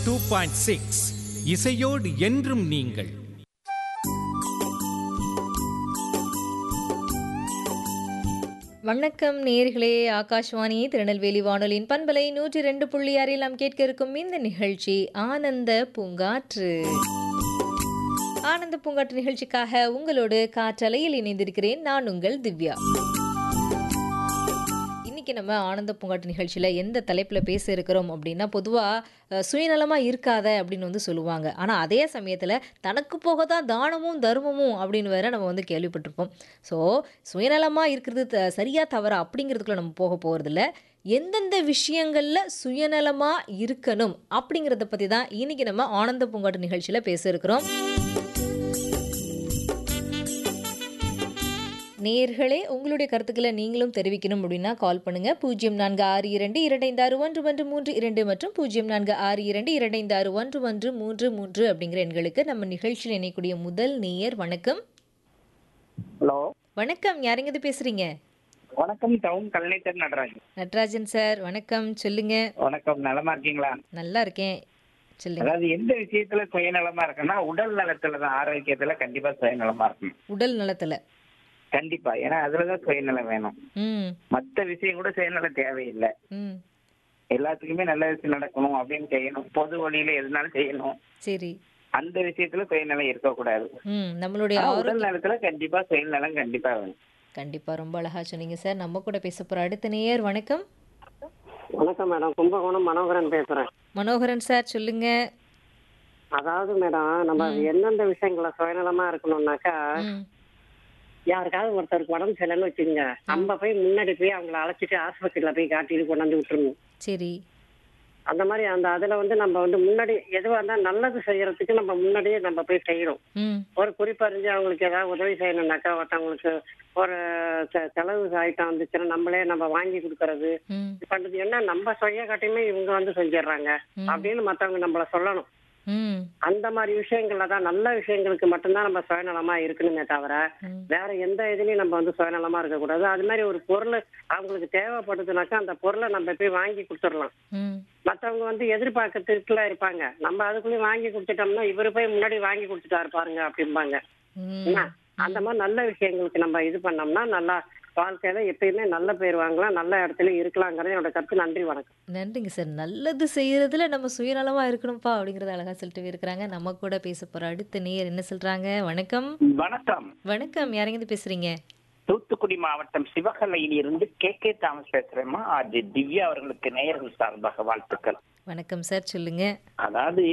Two point six இசையோடு என்றும் நீங்கள் வணக்கம் நேர்களே ஆகாஷ்வாணி திருநெல்வேலி வானொலியின் பண்பலை நூற்றி ரெண்டு புள்ளி ஆறில் நாம் கேட்க இருக்கும் இந்த நிகழ்ச்சி ஆனந்த பூங்காற்று ஆனந்த பூங்காற்று நிகழ்ச்சிக்காக உங்களோடு காற்றலையில் இணைந்திருக்கிறேன் நான் உங்கள் திவ்யா இன்னைக்கு நம்ம ஆனந்த பூங்காட்டு நிகழ்ச்சியில் எந்த தலைப்பில் பேச இருக்கிறோம் அப்படின்னா பொதுவாக சுயநலமாக இருக்காத அப்படின்னு வந்து சொல்லுவாங்க ஆனால் அதே சமயத்தில் தனக்கு போக தான் தானமும் தர்மமும் அப்படின்னு வேற நம்ம வந்து கேள்விப்பட்டிருப்போம் ஸோ சுயநலமாக இருக்கிறது த சரியா தவறா அப்படிங்கிறதுக்குள்ள நம்ம போக போகிறதில்ல எந்தெந்த விஷயங்களில் சுயநலமாக இருக்கணும் அப்படிங்கிறத பற்றி தான் இன்னைக்கு நம்ம ஆனந்த பூங்காட்டு நிகழ்ச்சியில் பேச இருக்கிறோம் நேர்களே உங்களுடைய கருத்துக்களை நீங்களும் தெரிவிக்கணும் அப்படின்னா கால் பண்ணுங்க பூஜ்ஜியம் நான்கு ஆறு இரண்டு இரண்டைந்து ஆறு ஒன்று ஒன்று மூன்று இரண்டு மற்றும் பூஜ்ஜியம் நான்கு ஆறு இரண்டு இரண்டைந்து ஆறு ஒன்று ஒன்று மூன்று மூன்று அப்படிங்கிற எண்களுக்கு நம்ம நிகழ்ச்சியில் இணையக்கூடிய முதல் நேயர் வணக்கம் ஹலோ வணக்கம் யாருங்க இது பேசுறீங்க வணக்கம் டவுன் கல்நேத்தர் நடராஜ் நட்ராஜன் சார் வணக்கம் சொல்லுங்க வணக்கம் நலமா இருக்கீங்களா நல்லா இருக்கேன் சொல்லுங்க அதாவது எந்த விஷயத்துல சுயநலமா இருக்குன்னா உடல் நலத்துல தான் ஆரோக்கியத்துல கண்டிப்பா சுயநலமா இருக்கணும் உடல் நலத்துல கண்டிப்பா ஏன்னா அதுலதான் சுயநலம் வேணும் ம் மத்த விஷயம் கூட சுயநலம் தேவையில்லை ம் எல்லாத்துக்குமே நல்ல விஷயம் நடக்கணும் அப்படின்னு செய்யணும் பொது வழியில எதுனாலும் செய்யணும் சரி அந்த விஷயத்துல சுயநலம் இருக்கக்கூடாது ம் நம்மளுடைய ஆனா ஆரோக்கியம் உடல் நலத்துல கண்டிப்பா சுயநலம் கண்டிப்பா வேணும் கண்டிப்பா ரொம்ப அழகா சொன்னீங்க சார் நம்ம கூட பேச போற அடுத்த நேயர் வணக்கம் வணக்கம் மேடம் கும்பகோணம் மனோகரன் பேசுறேன் மனோகரன் சார் சொல்லுங்க அதாவது மேடம் நம்ம எந்தெந்த விஷயங்கள சுயநலமா இருக்கணும்னாக்கா ம் யாருக்காவது ஒருத்தருக்கு உடம்பு சரியில்லைன்னு வச்சுக்கோங்க நம்ம போய் முன்னாடி போய் அவங்கள அழைச்சிட்டு ஆஸ்பத்திரியில போய் காட்டிட்டு கொண்டாந்து விட்டுருணும் சரி அந்த மாதிரி அந்த அதுல வந்து நம்ம வந்து முன்னாடி எதுவா இருந்தா நல்லது செய்யறதுக்கு நம்ம முன்னாடியே நம்ம போய் செய்யணும் ம் ஒரு குறிப்பறிஞ்சு அவங்களுக்கு ஏதாவது உதவி செய்யணும்னாக்கா ஒருத்தவங்களுக்கு ஒரு செ- செலவு ஐட்டம் வந்துச்சுன்னா நம்மளே நம்ம வாங்கி கொடுக்கறது ம் பண்றது என்ன நம்ம சுய காட்டியுமே இவங்க வந்து செஞ்சிடுறாங்க அப்படின்னு மத்தவங்க நம்மள சொல்லணும் ம் அந்த மாதிரி விஷயங்கள்ல தான் நல்ல விஷயங்களுக்கு மட்டும்தான் நம்ம சுயநலமா இருக்கணுமே தவிர ம். வேற எந்த இதுலயும் நம்ம வந்து சுயநலமா இருக்கக்கூடாது அது மாதிரி ஒரு பொருள் அவங்களுக்கு தேவைப்படுதுனாக்கா அந்த பொருளை நம்ம போய் வாங்கி கொடுத்துடலாம் ம் மத்தவங்க வந்து எதிர்பார்க்கறதுக்குலாம் இருப்பாங்க நம்ம அதுக்குள்ளேயும் வாங்கி கொடுத்துட்டோம்னா இவரு போய் முன்னாடி வாங்கி கொடுத்துட்டாரு பாருங்க அப்படிம்பாங்க ம் என்ன? அந்த மாதிரி நல்ல விஷயங்களுக்கு நம்ம இது பண்ணோம்னா நல்லா வாழ்க்கையில எப்பயுமே நல்ல பேர் வாங்கலாம் நல்ல இடத்துல இருக்கலாங்கிறது என்னோட கருத்து நன்றி வணக்கம் நன்றிங்க சார் நல்லது செய்யறதுல நம்ம சுயநலமா இருக்கணும்ப்பா அப்படிங்கறத அழகா சொல்லிட்டு இருக்கிறாங்க நம்ம கூட பேச போற அடுத்த நேயர் என்ன சொல்றாங்க வணக்கம் வணக்கம் வணக்கம் யாருங்க இருந்து பேசுறீங்க தூத்துக்குடி மாவட்டம் சிவகலையில் இருந்து கே கே தாமஸ் பேசுறேம்மா அது திவ்யா அவர்களுக்கு நேயர்கள் சார்பாக வாழ்த்துக்கள் வணக்கம் சார் சொல்லுங்க அதாவது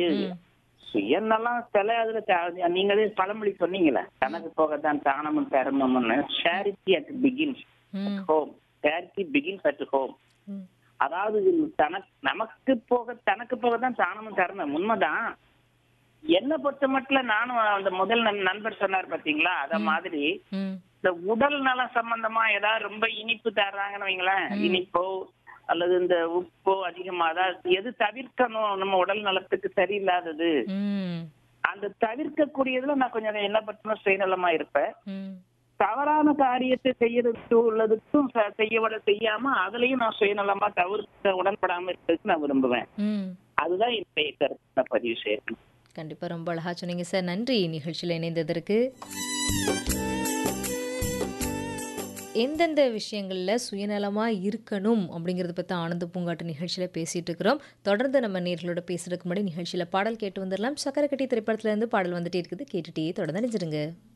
சுயநலம் சில அதுல த- நீங்களே பழமொழி சொன்னீங்களே தனக்கு போகத்தான் தானமும் தர்மம்னு charity at begins hmm home charity begins at home hmm அதாவது தனக்கு நமக்கு போக தனக்கு போகத்தான் தானமும் தர்மம் உண்மைதான் என்ன பொறுத்த மட்டும் நானும் அந்த முதல் நண்- நண்பர் சொன்னார் பாத்தீங்களா அத மாதிரி ம் இந்த உடல் நலம் சம்பந்தமா ஏதாவது ரொம்ப இனிப்பு தர்றாங்கன்னு வைங்களேன் இனிப்போ அல்லது இந்த உப்போ அதிகமா அதாவது எது தவிர்க்கணும் நம்ம உடல் நலத்துக்கு சரியில்லாதது ம் அந்த தவிர்க்கக்கூடியதுல நான் கொஞ்சம் என்ன பற்றின சுயநலமா இருப்பேன் ம் தவறான காரியத்தை செய்யறதுக்கு உள்ளதுக்கும் ச- செய்ய விட செய்யாம அதுலயும் நான் சுயநலமா தவிர்க்க உடன்படாம இருக்கிறதுக்கு நான் விரும்புவேன் ம் அதுதான் என்னுடைய கருத்து நான் பதிவு செய்யணும் கண்டிப்பா ரொம்ப அழகா சொன்னீங்க சார் நன்றி நிகழ்ச்சியில் இணைந்ததற்கு எந்தெந்த விஷயங்களில் சுயநலமாக இருக்கணும் அப்படிங்கிறத பற்றி ஆனந்த பூங்காட்டு நிகழ்ச்சியில் பேசிகிட்டு இருக்கிறோம் தொடர்ந்து நம்ம நேர்களோட பேசுறதுக்கு முன்னாடி நிகழ்ச்சியில் பாடல் கேட்டு வந்துடலாம் சக்கரை கட்டி திரைப்படத்துலேருந்து பாடல் வந்துட்டே இருக்குது கேட்டுட்டே தொடர்ந்து நினைச்சிருங்க